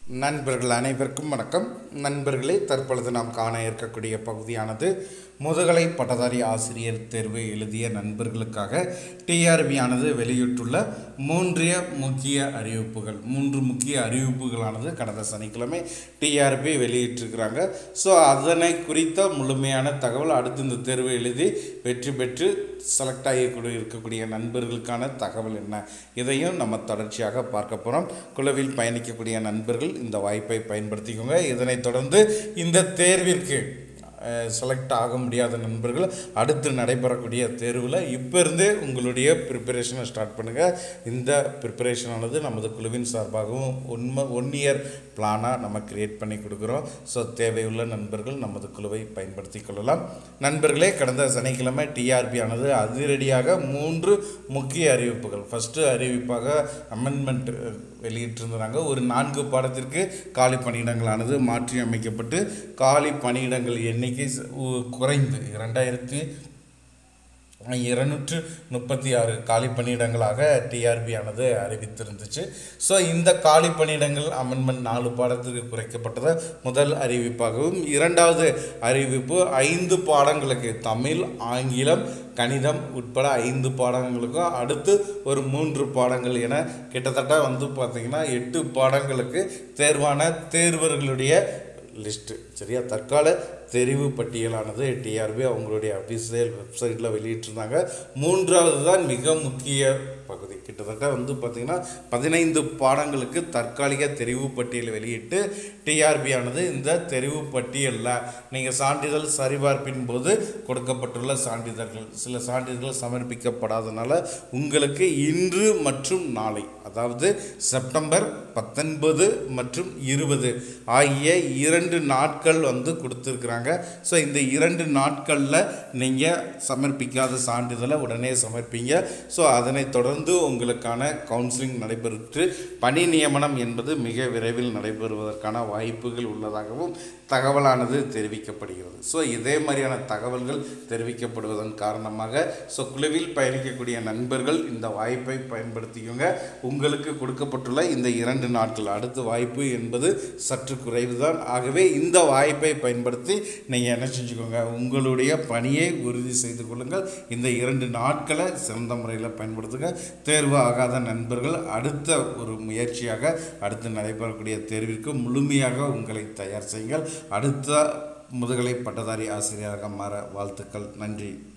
நண்பர்கள் அனைவருக்கும் வணக்கம் நண்பர்களே தற்பொழுது நாம் காண இருக்கக்கூடிய பகுதியானது முதுகலை பட்டதாரி ஆசிரியர் தேர்வு எழுதிய நண்பர்களுக்காக டிஆர்பி ஆனது வெளியிட்டுள்ள மூன்றிய முக்கிய அறிவிப்புகள் மூன்று முக்கிய அறிவிப்புகளானது கடந்த சனிக்கிழமை டிஆர்பி வெளியிட்டிருக்கிறாங்க ஸோ அதனை குறித்த முழுமையான தகவல் அடுத்து இந்த தேர்வு எழுதி வெற்றி பெற்று செலக்ட் ஆகி கொடு- இருக்கக்கூடிய நண்பர்களுக்கான தகவல் என்ன இதையும் நம்ம தொடர்ச்சியாக பார்க்க போகிறோம் குழுவில் பயணிக்கக்கூடிய நண்பர்கள் இந்த வாய்ப்பை பயன்படுத்திக்கோங்க இதனைத் தொடர்ந்து இந்த தேர்விற்கு செலக்ட் ஆக முடியாத நண்பர்கள் அடுத்து நடைபெறக்கூடிய தேர்வில் இப்போ இருந்தே உங்களுடைய ப்ரிப்பரேஷனை ஸ்டார்ட் பண்ணுங்கள் இந்த ப்ரிப்பரேஷனானது நமது குழுவின் சார்பாகவும் உண்மை ஒன் இயர் பிளானாக நம்ம கிரியேட் பண்ணி கொடுக்குறோம் ஸோ தேவையுள்ள நண்பர்கள் நமது குழுவை பயன்படுத்தி கொள்ளலாம் நண்பர்களே கடந்த சனிக்கிழமை டிஆர்பி ஆனது அதிரடியாக மூன்று முக்கிய அறிவிப்புகள் ஃபஸ்ட்டு அறிவிப்பாக அமெண்ட்மெண்ட் வெளியிட்டிருந்தாங்க ஒரு நான்கு பாடத்திற்கு காலி பணியிடங்களானது மாற்றி அமைக்கப்பட்டு காலி பணியிடங்கள் எண்ணிக்கை ச- உ- குறைந்து இரண்டாயிரத்தி இருநூற்று முப்பத்தி ஆறு காலி பணியிடங்களாக டிஆர்பி ஆனது அறிவித்திருந்துச்சு ஸோ இந்த காலி பணியிடங்கள் அமெண்ட்மெண்ட் நாலு பாடத்திற்கு குறைக்கப்பட்டது முதல் அறிவிப்பாகவும் இரண்டாவது அறிவிப்பு ஐந்து பாடங்களுக்கு தமிழ் ஆங்கிலம் கணிதம் உட்பட ஐந்து பாடங்களுக்கும் அடுத்து ஒரு மூன்று பாடங்கள் என கிட்டத்தட்ட வந்து பார்த்திங்கன்னா எட்டு பாடங்களுக்கு தேர்வான தேர்வர்களுடைய லிஸ்ட்டு சரியா தற்கால தெரிவு பட்டியலானது டிஆர்பி அவங்களுடைய அஃபிஷியல் வெப்சைட்டில் வெளியிட்டிருந்தாங்க மூன்றாவது தான் மிக முக்கிய பகுதி கிட்டத்தட்ட வந்து பார்த்திங்கன்னா பதினைந்து பாடங்களுக்கு தற்காலிக தெரிவு பட்டியல் வெளியிட்டு டிஆர்பி ஆனது இந்த தெரிவு பட்டியலில் நீங்கள் சான்றிதழ் சரிபார்ப்பின் போது கொடுக்கப்பட்டுள்ள சான்றிதழ்கள் சில சான்றிதழ்கள் சமர்ப்பிக்கப்படாதனால உங்களுக்கு இன்று மற்றும் நாளை அதாவது செப்டம்பர் பத்தொன்பது மற்றும் இருபது ஆகிய இரண்டு நாட்கள் வந்து கொடுத்துருக்குறாங்க ஸோ இந்த இரண்டு நாட்களில் நீங்கள் சமர்ப்பிக்காத சான்றிதழை உடனே சமர்ப்பிங்க ஸோ அதனைத் தொடர்ந்து உங்களுக்கான கவுன்சிலிங் நடைபெற்று பணி நியமனம் என்பது மிக விரைவில் நடைபெறுவதற்கான வாய்ப்புகள் உள்ளதாகவும் தகவலானது தெரிவிக்கப்படுகிறது ஸோ இதே மாதிரியான தகவல்கள் தெரிவிக்கப்படுவதன் காரணமாக ஸோ குழுவில் பயணிக்கக்கூடிய நண்பர்கள் இந்த வாய்ப்பை பயன்படுத்திக்கோங்க உங்களுக்கு கொடுக்கப்பட்டுள்ள இந்த இரண்டு நாட்கள் அடுத்த வாய்ப்பு என்பது சற்று குறைவுதான் ஆகவே இந்த வாய்ப்பை பயன்படுத்தி நீங்கள் என்ன செஞ்சுக்கோங்க உங்களுடைய பணியை உறுதி செய்து கொள்ளுங்கள் இந்த இரண்டு நாட்களை சிறந்த முறையில் பயன்படுத்துங்க தேர்வு ஆகாத நண்பர்கள் அடுத்த ஒரு முயற்சியாக அடுத்து நடைபெறக்கூடிய தேர்விற்கு முழுமையாக உங்களை தயார் செய்யுங்கள் அடுத்த முதுகலை பட்டதாரி ஆசிரியராக மாற வாழ்த்துக்கள் நன்றி